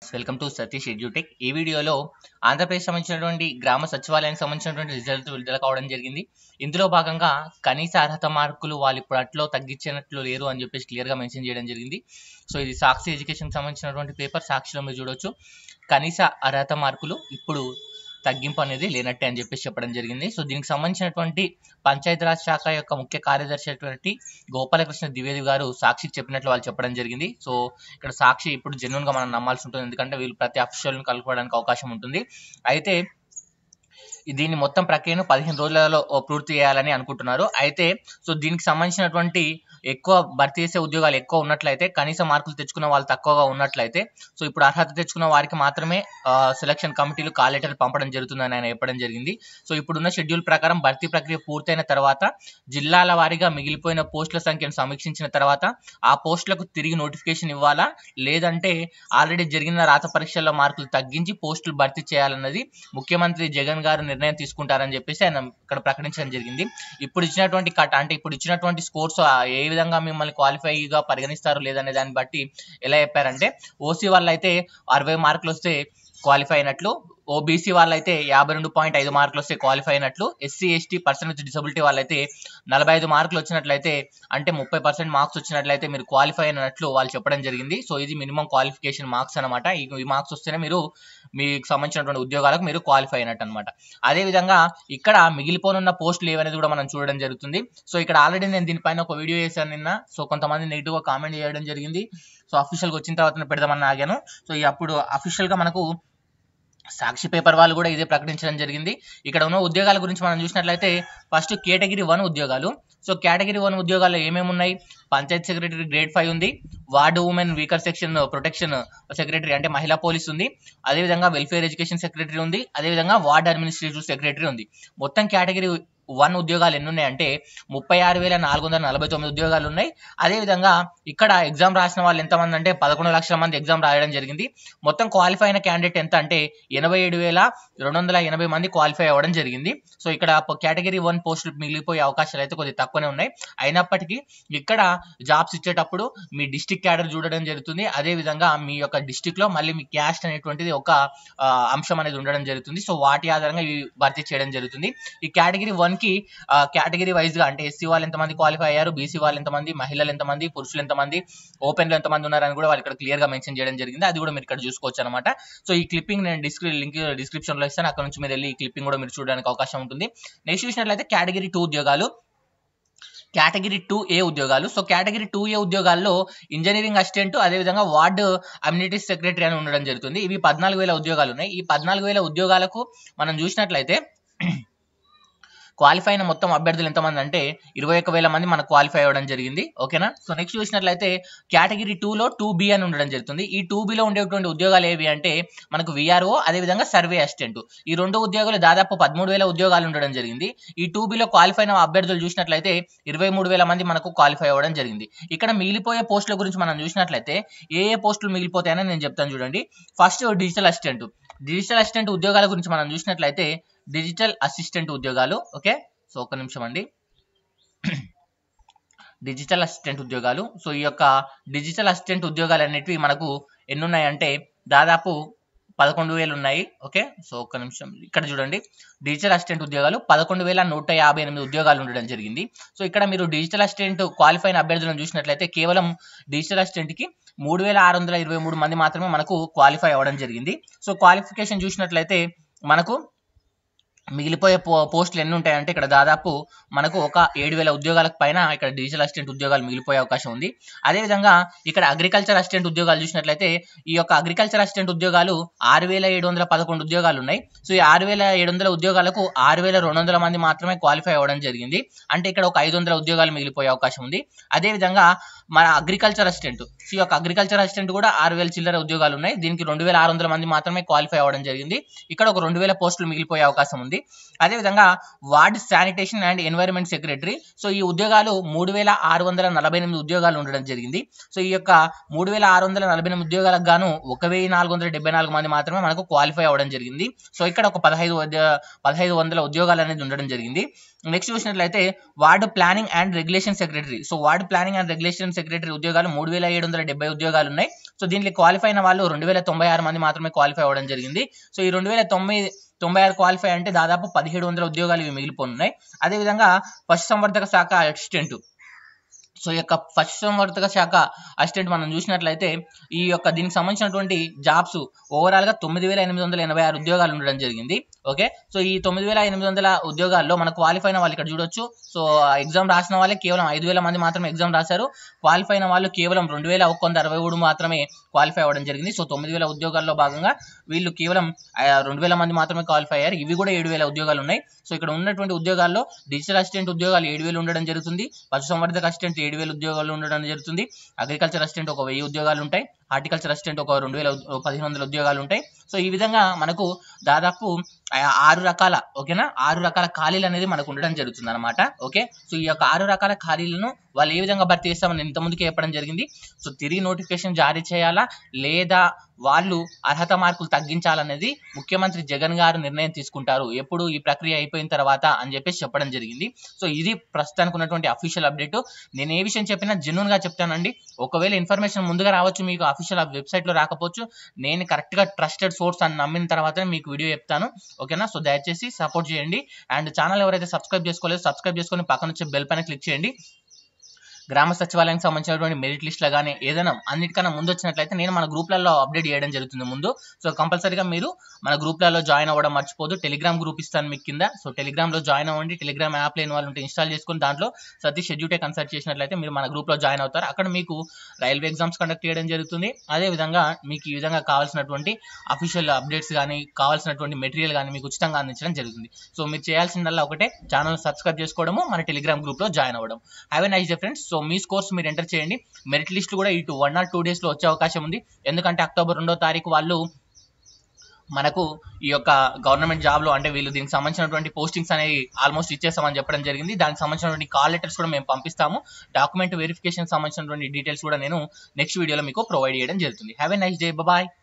welcome to Satish edutech ఈ వీడియోలో ఆంధ్రప్రదేశ్ సంబంధించినటువంటి గ్రామ సచివాలయానికి సంబంధించినటువంటి రిజల్ట్ విడుదల కావడం జరిగింది ఇందులో భాగంగా కనీస అర్హత మార్కులు వాళ్ళు ఇప్పుడు అట్లో తగ్గించినట్లు లేరు అని చెప్పేసి క్లియర్గా మెన్షన్ చేయడం జరిగింది సో ఇది సాక్షి ఎడ్యుకేషన్ సంబంధించినటువంటి పేపర్ సాక్షిలో మీరు చూడొచ్చు కనీస అర్హత మార్కులు ఇప్పుడు తగ్గింపు అనేది లేనట్టే అని చెప్పేసి చెప్పడం జరిగింది సో దీనికి సంబంధించినటువంటి పంచాయతీరాజ్ శాఖ యొక్క ముఖ్య కార్యదర్శి అయినటువంటి గోపాలకృష్ణ ద్వివేది గారు సాక్షికి చెప్పినట్లు వాళ్ళు చెప్పడం జరిగింది సో ఇక్కడ సాక్షి ఇప్పుడు జెన్యున్ గా మనం నమ్మాల్సి ఉంటుంది ఎందుకంటే వీళ్ళు ప్రతి అఫీషియల్ని కలుపుకోవడానికి అవకాశం ఉంటుంది అయితే దీన్ని మొత్తం ప్రక్రియను పదిహేను రోజులలో పూర్తి చేయాలని అనుకుంటున్నారు అయితే సో దీనికి సంబంధించినటువంటి ఎక్కువ భర్తీ చేసే ఉద్యోగాలు ఎక్కువ ఉన్నట్లయితే కనీస మార్కులు తెచ్చుకున్న వాళ్ళు తక్కువగా ఉన్నట్లయితే సో ఇప్పుడు అర్హత తెచ్చుకున్న వారికి మాత్రమే సెలక్షన్ కమిటీలు కాల్ లెటర్ పంపడం జరుగుతుందని ఆయన చెప్పడం జరిగింది సో ఇప్పుడున్న షెడ్యూల్ ప్రకారం భర్తీ ప్రక్రియ పూర్తయిన తర్వాత జిల్లాల వారీగా మిగిలిపోయిన పోస్టుల సంఖ్యను సమీక్షించిన తర్వాత ఆ పోస్టులకు తిరిగి నోటిఫికేషన్ ఇవ్వాలా లేదంటే ఆల్రెడీ జరిగిన రాత పరీక్షల్లో మార్కులు తగ్గించి పోస్టులు భర్తీ చేయాలన్నది ముఖ్యమంత్రి జగన్ గారు నిర్ణయం తీసుకుంటారని చెప్పేసి ఆయన ఇక్కడ ప్రకటించడం జరిగింది ఇప్పుడు ఇచ్చినటువంటి కట్ అంటే ఇప్పుడు ఇచ్చినటువంటి స్కోర్స్ ఏ విధంగా మిమ్మల్ని క్వాలిఫైగా పరిగణిస్తారు లేదనే దాన్ని బట్టి ఎలా చెప్పారంటే ఓసీ వాళ్ళు అయితే అరవై మార్కులు వస్తే క్వాలిఫై అయినట్లు ఓబీసీ వాళ్ళైతే యాభై రెండు పాయింట్ ఐదు మార్కులు వస్తే క్వాలిఫై అయినట్లు SC ST person with disability వాళ్ళైతే నలభై ఐదు మార్కులు వచ్చినట్లయితే అంటే ముప్పై పర్సెంట్ మార్క్స్ వచ్చినట్లయితే మీరు క్వాలిఫై అయినట్లు వాళ్ళు చెప్పడం జరిగింది సో ఇది మినిమం క్వాలిఫికేషన్ మార్క్స్ అనమాట ఈ మార్క్స్ వస్తేనే మీరు మీకు సంబంధించినటువంటి ఉద్యోగాలకు మీరు క్వాలిఫై అయినట్టు అనమాట అదేవిధంగా ఇక్కడ మిగిలిపోనున్న పోస్టులు ఏవనేది కూడా మనం చూడడం జరుగుతుంది సో ఇక్కడ ఆల్రెడీ నేను దీనిపైన ఒక వీడియో చేశాను నిన్న సో కొంతమంది నెగిటివ్గా కామెంట్ చేయడం జరిగింది సో అఫీషియల్గా వచ్చిన తర్వాత పెడదామని ఆగాను సో అప్పుడు అఫీషియల్గా మనకు సాక్షి పేపర్ వాళ్ళు కూడా ఇదే ప్రకటించడం జరిగింది ఇక్కడ ఉన్న ఉద్యోగాల గురించి మనం చూసినట్లయితే ఫస్ట్ కేటగిరీ వన్ ఉద్యోగాలు సో కేటగిరీ వన్ ఉద్యోగాల్లో ఏమేమి ఉన్నాయి పంచాయత్ సెక్రటరీ గ్రేడ్ ఫైవ్ ఉంది ward women weaker section protection secretary అంటే మహిళా పోలీస్ ఉంది అదేవిధంగా వెల్ఫేర్ ఎడ్యుకేషన్ సెక్రటరీ ఉంది అదేవిధంగా వార్డ్ అడ్మినిస్ట్రేటివ్ సెక్రటరీ ఉంది మొత్తం కేటగిరీ వన్ ఉద్యోగాలు ఎన్ని ఉన్నాయంటే ముప్పై ఆరు వేల నాలుగు వందల నలభై తొమ్మిది ఉద్యోగాలు ఉన్నాయి అదేవిధంగా ఇక్కడ ఎగ్జామ్ రాసిన వాళ్ళు ఎంతమంది అంటే పదకొండు లక్షల మంది ఎగ్జామ్ రాయడం జరిగింది మొత్తం క్వాలిఫై అయిన క్యాండిడేట్ ఎంత అంటే ఎనభై ఏడు వేల రెండు వందల ఎనభై మంది క్వాలిఫై అవ్వడం జరిగింది సో ఇక్కడ కేటగిరీ వన్ పోస్టులు మిగిలిపోయే అవకాశాలు అయితే కొద్దిగా తక్కువనే ఉన్నాయి అయినప్పటికీ ఇక్కడ జాబ్స్ ఇచ్చేటప్పుడు మీ డిస్టిక్ క్యాడర్ చూడడం జరుగుతుంది అదేవిధంగా మీ యొక్క డిస్టిక్ లో మళ్ళీ మీ క్యాస్ట్ అనేటువంటిది ఒక అంశం అనేది ఉండడం జరుగుతుంది సో వాటి ఆధారంగా ఇవి భర్తీ చేయడం జరుగుతుంది ఈ కేటగిరీ వన్ కి కేటగిరీ వైజ్ గా అంటే ఎస్సీ వాళ్ళు ఎంతమంది క్వాలిఫై అయ్యారు బీసీ వాళ్ళు ఎంతమంది మహిళలు ఎంతమంది పురుషులు ఎంతమంది ఓపెన్ లో ఎంతమంది ఉన్నారని కూడా వాళ్ళు ఇక్కడ క్లియర్ గా మెన్షన్ చేయడం జరిగింది అది కూడా మీరు ఇక్కడ చూసుకోవచ్చు అనమాట సో ఈ క్లిప్పింగ్ నేను డిస్క్రి లింక్ డిస్క్రిప్షన్ లో ఇస్తాను అక్కడ నుంచి మీరు వెళ్ళి ఈ క్లిప్పింగ్ కూడా మీరు చూడడానికి అవకాశం ఉంటుంది నెక్స్ట్ చూసినట్లయితే కేటగిరీ టూ ఉద్యోగాలు కేటగిరీ టూ ఏ ఉద్యోగాలు సో కేటగిరీ టూ ఏ ఉద్యోగాల్లో ఇంజనీరింగ్ అసిస్టెంట్ అదేవిధంగా వార్డు అమ్యూనిటీస్ సెక్రటరీ అని ఉండడం జరుగుతుంది ఇవి పద్నాలుగు వేల ఉద్యోగాలు ఉన్నాయి ఈ పద్నాలుగు వేల ఉద్యోగాలకు మనం చూసినట్లయితే క్వాలిఫై అయిన మొత్తం అభ్యర్థులు ఎంతమంది అంటే ఇరవై ఒక్క వేల మంది మనకు క్వాలిఫై అవ్వడం జరిగింది ఓకేనా సో నెక్స్ట్ చూసినట్లయితే కేటగిరీ టూలో టూ బి అని ఉండడం జరుగుతుంది ఈ టూ బిలో ఉండేటువంటి ఉద్యోగాలు ఏవి అంటే మనకు విఆర్ఓ అదేవిధంగా సర్వే అసిస్టెంట్ ఈ రెండు ఉద్యోగాలు దాదాపు పదమూడు వేల ఉద్యోగాలు ఉండడం జరిగింది ఈ టూ బిలో క్వాలిఫై అయిన అభ్యర్థులు చూసినట్లయితే ఇరవై మూడు వేల మంది మనకు క్వాలిఫై అవ్వడం జరిగింది ఇక్కడ మిగిలిపోయే పోస్టుల గురించి మనం చూసినట్లయితే ఏ ఏ పోస్టులు మిగిలిపోతాయని నేను చెప్తాను చూడండి first digital assistant digital assistant ఉద్యోగాల గురించి మనం చూసినట్లయితే డిజిటల్ అసిస్టెంట్ ఉద్యోగాలు ఓకే సో ఒక నిమిషం అండి డిజిటల్ అసిస్టెంట్ ఉద్యోగాలు సో ఈ యొక్క డిజిటల్ అసిస్టెంట్ ఉద్యోగాలు అనేటివి మనకు ఎన్ని ఉన్నాయంటే దాదాపు పదకొండు వేలు ఉన్నాయి ఓకే సో ఒక్క నిమిషం ఇక్కడ చూడండి డిజిటల్ అసిస్టెంట్ ఉద్యోగాలు పదకొండు వేల నూట యాభై ఎనిమిది ఉద్యోగాలు ఉండడం జరిగింది సో ఇక్కడ మీరు డిజిటల్ అసిస్టెంట్ క్వాలిఫై అయిన అభ్యర్థులను చూసినట్లయితే కేవలం డిజిటల్ అసిస్టెంట్కి మూడు వేల ఆరు వందల ఇరవై మూడు మంది మాత్రమే మనకు క్వాలిఫై అవ్వడం జరిగింది సో క్వాలిఫికేషన్ చూసినట్లయితే మనకు మిగిలిపోయే పో పోస్టులు ఎన్ని ఉంటాయంటే ఇక్కడ దాదాపు మనకు ఒక ఏడు వేల ఉద్యోగాలకు పైన ఇక్కడ డిజిటల్ అసిస్టెంట్ ఉద్యోగాలు మిగిలిపోయే అవకాశం ఉంది అదేవిధంగా ఇక్కడ అగ్రికల్చర్ అసిస్టెంట్ ఉద్యోగాలు చూసినట్లయితే ఈ యొక్క అగ్రికల్చర్ అసిస్టెంట్ ఉద్యోగాలు ఆరు వేల ఏడు వందల పదకొండు ఉద్యోగాలు ఉన్నాయి సో ఈ ఆరు వేల ఏడు వందల ఉద్యోగాలకు ఆరు వేల రెండు వందల మంది మాత్రమే క్వాలిఫై అవ్వడం జరిగింది అంటే ఇక్కడ ఒక ఐదు వందల ఉద్యోగాలు మిగిలిపోయే అవకాశం ఉంది అదేవిధంగా మన అగ్రికల్చర్ అసిస్టెంట్ ఈ యొక్క అగ్రికల్చర్ అసిస్టెంట్ కూడా ఆరు వేల చిల్లర ఉద్యోగాలు ఉన్నాయి దీనికి రెండు వేల ఆరు వందల మంది మాత్రమే క్వాలిఫై అవ్వడం జరిగింది ఇక్కడ ఒక రెండు వేల పోస్టులు మిగిలిపోయే అవకాశం ఉంది అదేవిధంగా ward sanitation and environment secretary so ఈ ఉద్యోగాలు మూడు వేల ఆరు వందల నలభై ఎనిమిది ఉద్యోగాలు ఉండడం జరిగింది సో ఈ యొక్క మూడు వేల ఆరు వందల నలభై ఎనిమిది ఉద్యోగాలకు గాను ఒక వెయ్యి నాలుగు వందల డెబ్బై నాలుగు మంది మాత్రమే మనకు క్వాలిఫై అవ్వడం జరిగింది సో ఇక్కడ ఒక పదహైదు పదహైదు వందల ఉద్యోగాలు అనేది ఉండడం జరిగింది నెక్స్ట్ చూసినట్లయితే ward planning and regulation secretary so ward planning and regulation secretary ఉద్యోగాలు మూడు వేల ఏడు వందల డెబ్బై ఉద్యోగాలు ఉన్నాయి సో దీంట్లో క్వాలిఫై అయిన వాళ్ళు రెండు వేల తొంభై ఆరు మంది మాత్రమే క్వాలిఫై అవ్వడం జరిగింది సో ఈ రెండు వేల తొంభై తొంభై ఆరు క్వాలిఫై అంటే దాదాపు పదిహేడు వందల ఉద్యోగాలు ఇవి మిగిలిపోనున్నాయి అదేవిధంగా పశుసంవర్ధక శాఖ అసిస్టెంట్ సో ఈ యొక్క పశుసంవర్ధక శాఖ అసిస్టెంట్ మనం చూసినట్లయితే ఈ యొక్క దీనికి సంబంధించినటువంటి జాబ్స్ ఓవరాల్ గా తొమ్మిది వేల ఎనిమిది వందల ఎనభై ఆరు ఉద్యోగాలు ఉండడం జరిగింది ఓకే సో ఈ తొమ్మిది వేల ఎనిమిది వందల ఉద్యోగాల్లో మన క్వాలిఫై అయిన వాళ్ళు ఇక్కడ చూడొచ్చు సో ఎగ్జామ్ రాసిన వాళ్ళే కేవలం ఐదు వేల మంది మాత్రమే ఎగ్జామ్ రాశారు క్వాలిఫై అయిన వాళ్ళు కేవలం రెండు వేల ఒక వంద అరవై మూడు మాత్రమే క్వాలిఫై అవ్వడం జరిగింది సో తొమ్మిది వేల ఉద్యోగాల్లో భాగంగా వీళ్ళు కేవలం ఆ, రెండు వేల మంది మాత్రమే క్వాలిఫై అయ్యారు ఇవి కూడా ఏడు వేల ఉద్యోగాలు ఉన్నాయి సో ఇక్కడ ఉన్నటువంటి ఉద్యోగాల్లో డిజిటల్ అసిస్టెంట్ ఉద్యోగాలు ఏడు వేలు ఉండడం జరుగుతుంది పశుసంవర్ధక అసిస్టెంట్ ఏడు వేల ఉద్యోగాలు ఉండడం జరుగుతుంది అగ్రికల్చర్ అసిస్టెంట్ ఒక వెయ్యి ఉద్యోగాలు ఉంటాయి హార్టికల్చర్ అసిస్టెంట్ ఒక రెండు వేల ఉ- పదిహేను వందల ఉద్యోగాలు ఉంటాయి సో ఈ విధంగా మనకు దాదాపు ఆ, ఆరు రకాల ఓకేనా ఆరు రకాల ఖాళీలు అనేది మనకు ఉండడం జరుగుతుంది అనమాట ఓకే సో ఈ యొక్క ఆరు రకాల ఖాళీలను వాళ్ళు ఏ విధంగా భర్తీ చేస్తామని ఇంత ముందుకే చెప్పడం జరిగింది సో తిరిగి నోటిఫికేషన్ జారీ చేయాలా లేదా వాళ్ళు అర్హత మార్కులు తగ్గించాలనేది ముఖ్యమంత్రి జగన్ గారు నిర్ణయం తీసుకుంటారు ఎప్పుడు ఈ ప్రక్రియ అయిపోయిన తర్వాత అని చెప్పేసి చెప్పడం జరిగింది సో ఇది ప్రస్తుతానికి ఉన్నటువంటి అఫీషియల్ అప్డేట్ నేను ఏ విషయం చెప్పినా జెన్యున్ గా చెప్తానండి ఒకవేళ ఇన్ఫర్మేషన్ ముందుగా రావచ్చు మీకు అఫీషియల్ వెబ్సైట్ లో రాకపోవచ్చు నేను కరెక్ట్ గా ట్రస్టెడ్ సోర్స్ అని నమ్మిన తర్వాత మీకు వీడియో చెప్తాను ఓకేనా సో దయచేసి సపోర్ట్ చేయండి అండ్ ఛానల్ ఎవరైతే సబ్స్క్రైబ్ చేసుకోలేదో సబ్స్క్రైబ్ చేసుకొని పక్కన వచ్చే బెల్ పైన క్లిక్ చేయండి గ్రామ సచివాలయానికి సంబంధించినటువంటి మెరిట్ లిస్ట్లో కానీ ఏదైనా అన్నిటికన్నా ముందు వచ్చినట్లయితే నేను మన గ్రూప్లలో అప్డేట్ చేయడం జరుగుతుంది ముందు సో కంపల్సరీగా మీరు మన గ్రూప్లలో జాయిన్ అవ్వడం మర్చిపోదు టెలిగ్రామ్ గ్రూప్ ఇస్తాను మీకు కింద సో టెలిగ్రామ్లో జాయిన్ అవ్వండి టెలిగ్రామ్ యాప్ లేని వాళ్ళు ఉంటే ఇన్స్టాల్ చేసుకుని దాంట్లో సతీష్ ఎడ్యూటే కన్సల్ట్ చేసినట్లయితే మీరు మన గ్రూప్లో జాయిన్ అవుతారు అక్కడ మీకు రైల్వే ఎగ్జామ్స్ కండక్ట్ చేయడం జరుగుతుంది అదేవిధంగా మీకు ఈ విధంగా కావాల్సినటువంటి అఫీషియల్ అప్డేట్స్ కానీ కావాల్సినటువంటి మెటీరియల్ కానీ మీకు ఉచితంగా అందించడం జరుగుతుంది సో మీరు చేయాల్సిందల్లా ఒకటే ఛానల్ సబ్స్క్రైబ్ చేసుకోవడము మన టెలిగ్రామ్ గ్రూప్లో జాయిన్ అవ్వడం have a nice day friends so మీ స్కోర్స్ మీరు ఎంటర్ చేయండి మెరిట్ లిస్ట్ కూడా ఇటు వన్ ఆర్ టూ డేస్లో వచ్చే అవకాశం ఉంది ఎందుకంటే అక్టోబర్ రెండో తారీఖు వాళ్ళు మనకు ఈ యొక్క గవర్నమెంట్ జాబ్ లో అంటే వీళ్ళు దీనికి సంబంధించినటువంటి పోస్టింగ్స్ అనేవి ఆల్మోస్ట్ ఇచ్చేస్తామని చెప్పడం జరిగింది దానికి సంబంధించినటువంటి కాల్ లెటర్స్ కూడా మేము పంపిస్తాము డాక్యుమెంట్ వెరిఫికేషన్ సంబంధించినటువంటి డీటెయిల్స్ కూడా నేను నెక్స్ట్ వీడియోలో మీకు ప్రొవైడ్ చేయడం జరుగుతుంది have a nice day bye